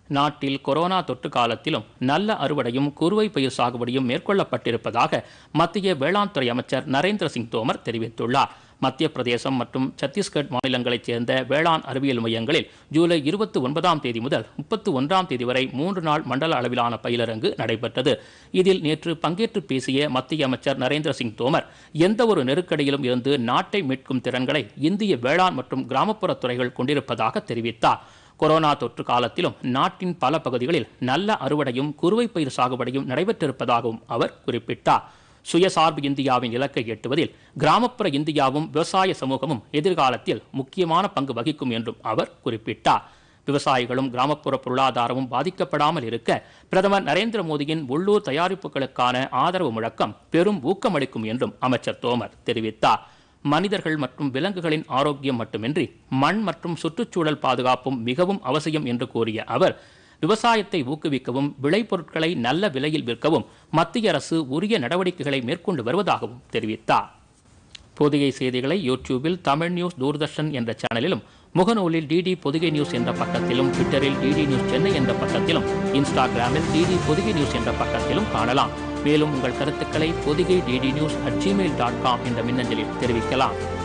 நாட்டில் கொரோனா தொற்று காலத்திலும் நல்ல அறுவடையும் குறுவை பயிர் சாகுபடியும் மேற்கொள்ளப்பட்டிருப்பதாக மத்திய வேளாண் துறை அமைச்சர் நரேந்திர சிங் தோமர் தெரிவித்துள்ளார் மத்திய பிரதேசம் மற்றும் சத்தீஸ்கர் மாநிலங்களைச் சேர்ந்த வேளாண் அறிவியல் மையங்களில் ஜூலை இருபத்தி ஒன்பதாம் தேதி முதல் முப்பத்தி ஒன்றாம் தேதி வரை மூன்று நாள் மண்டல அளவிலான பயிலரங்கு நடைபெற்றது இதில் நேற்று பங்கேற்று பேசிய மத்திய அமைச்சர் நரேந்திர சிங் தோமர் எந்த ஒரு நெருக்கடியிலும் இருந்து நாட்டை மீட்கும் திறன்களை இந்திய வேளாண் மற்றும் கிராமப்புற துறைகள் கொண்டிருப்பதாக தெரிவித்தார் கொரோனா தொற்று காலத்திலும் நாட்டின் பல பகுதிகளில் நல்ல அறுவடையும் குறுவை பயிர் சாகுபடியும் நடைபெற்றிருப்பதாகவும் அவர் குறிப்பிட்டார் சுயசார்பு இந்தியாவின் இலக்கை எட்டுவதில் கிராமப்புற இந்தியாவும் விவசாய சமூகமும் எதிர்காலத்தில் முக்கியமான பங்கு வகிக்கும் என்றும் அவர் குறிப்பிட்டார் விவசாயிகளும் கிராமப்புற பொருளாதாரமும் பாதிக்கப்படாமல் இருக்க பிரதமர் நரேந்திர மோடியின் உள்ளூர் தயாரிப்புகளுக்கான ஆதரவு முழக்கம் பெரும் ஊக்கமளிக்கும் என்றும் அமைச்சர் தோமர் தெரிவித்தார் மனிதர்கள் மற்றும் விலங்குகளின் ஆரோக்கியம் மட்டுமின்றி மண் மற்றும் சுற்றுச்சூழல் பாதுகாப்பும் மிகவும் அவசியம் என்று கூறிய அவர் விவசாயத்தை ஊக்குவிக்கவும் விளைபொருட்களை நல்ல விலையில் விற்கவும் மத்திய அரசு உரிய நடவடிக்கைகளை மேற்கொண்டு வருவதாகவும் தெரிவித்தார் பொதிகை செய்திகளை யூடியூபில் தமிழ் நியூஸ் தூர்தர்ஷன் என்ற சேனலிலும் முகநூலில் டிடி பொதிகை நியூஸ் என்ற பக்கத்திலும் ட்விட்டரில் டிடி நியூஸ் சென்னை என்ற பக்கத்திலும் இன்ஸ்டாகிராமில் டிடி பொதிகை நியூஸ் என்ற பக்கத்திலும் காணலாம் மேலும் உங்கள் கருத்துக்களை Podhigai DD news at Gmail dot com என்ற மின்னஞ்சலில் தெரிவிக்கலாம்